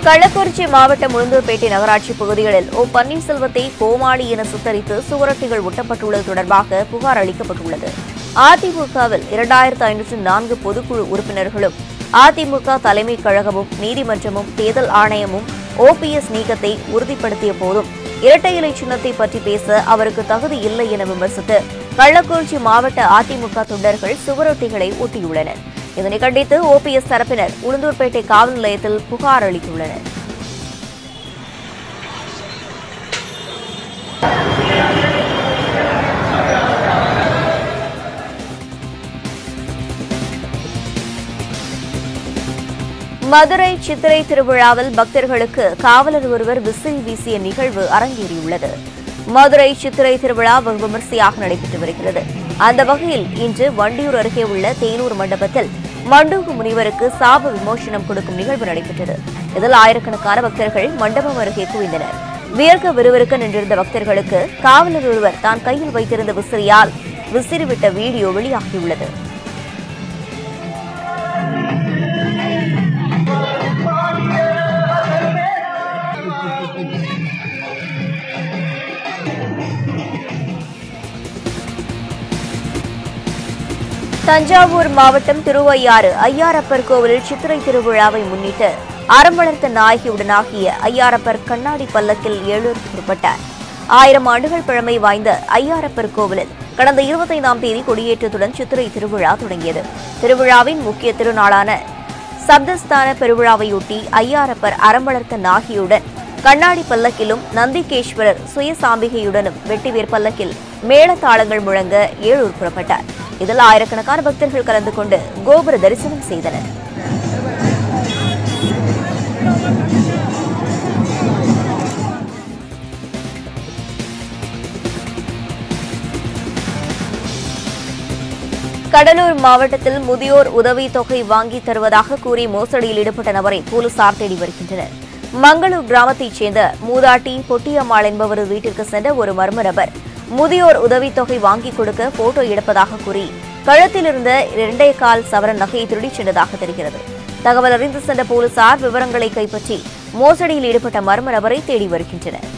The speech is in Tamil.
கள்ளக்குறிச்சி மாவட்டம் உளுந்தூர்பேட்டை நகராட்சி பகுதிகளில் ஓ பன்னீர்செல்வத்தை கோமாளி என சித்தரித்து சுவரொட்டிகள் ஒட்டப்பட்டுள்ளது தொடர்பாக புகார் அளிக்கப்பட்டுள்ளது அதிமுகவில் இரண்டாயிரத்து ஐநூற்று நான்கு பொதுக்குழு உறுப்பினர்களும் அதிமுக தலைமைக் கழகமும் நீதிமன்றமும் தேர்தல் ஆணையமும் ஓபிஎஸ் நீக்கத்தை உறுதிப்படுத்திய போதும் இரட்டை இலை சின்னத்தை பற்றி பேச அவருக்கு தகுதி இல்லை என விமர்சித்து கள்ளக்குறிச்சி மாவட்ட அதிமுக தொண்டர்கள் சுவரொட்டிகளை ஒட்டியுள்ளனர் இதனை கண்டித்து ஓபிஎஸ் தரப்பினர் உளுந்தூர்பேட்டை காவல் நிலையத்தில் புகார் அளித்துள்ளனர் மதுரை சித்திரை திருவிழாவில் பக்தர்களுக்கு காவலர் ஒருவர் விசிறி வீசிய நிகழ்வு அரங்கேறியுள்ளது மதுரை சித்திரை திருவிழா வெகு விமரிசையாக நடைபெற்று வருகிறது அந்த வகையில் இன்று வண்டியூர் அருகே உள்ள தேனூர் மண்டபத்தில் மண்டூகு முனிவருக்கு சாப விமோசனம் கொடுக்கும் நிகழ்வு நடைபெற்றது இதில் ஆயிரக்கணக்கான பக்தர்கள் மண்டபம் அருகே குவிந்தனர் வியர்க்க விறுவிறுக்க நின்றிருந்த பக்தர்களுக்கு காவலர் ஒருவர் தான் கையில் வைத்திருந்த விசிறியால் விசிறிவிட்ட வீடியோ வெளியாகியுள்ளது தஞ்சாவூர் மாவட்டம் திருவையாறு ஐயாரப்பர் கோவிலில் சித்திரை திருவிழாவை முன்னிட்டு அறம் வளர்த்த நாயகியுடனாகிய ஐயாரப்பர் கண்ணாடி பல்லக்கில் ஏழூர் புறப்பட்டார் ஆயிரம் ஆண்டுகள் பழமை வாய்ந்த ஐயாரப்பர் கோவிலில் கடந்த இருபத்தைந்தாம் தேதி கொடியேற்றத்துடன் சித்திரை திருவிழா தொடங்கியது திருவிழாவின் முக்கிய திருநாளான சப்தஸ்தான பெருவிழாவையொட்டி ஐயாரப்பர் அறம் வளர்த்த நாகியுடன் கண்ணாடி பல்லக்கிலும் நந்திகேஸ்வரர் சுயசாம்பிகையுடனும் வெட்டிவேர் பல்லக்கில் மேளதாளங்கள் முழங்க ஏழூர் புறப்பட்டார் இதில் ஆயிரக்கணக்கான பக்தர்கள் கலந்து கொண்டு கோபுர தரிசனம் செய்தனர் கடலூர் மாவட்டத்தில் முதியோர் உதவி தொகை வாங்கி தருவதாக கூறி மோசடியில் ஈடுபட்ட நபரை போலீசார் தேடி வருகின்றனர் மங்களூர் கிராமத்தைச் சேர்ந்த மூதாட்டி பொட்டியம்மாள் என்பவரது வீட்டிற்கு சென்ற ஒரு மர்ம நபர் முதியோர் உதவித்தொகை வாங்கிக் கொடுக்க போட்டோ எடுப்பதாக கூறி கழுத்தில் இருந்த இரண்டே கால் சவரன் நகையை திருடிச் சென்றதாக தெரிகிறது தகவல் அறிந்து சென்ற போலீசார் விவரங்களை கைப்பற்றி மோசடியில் ஈடுபட்ட மர்ம நபரை தேடி வருகின்றனர்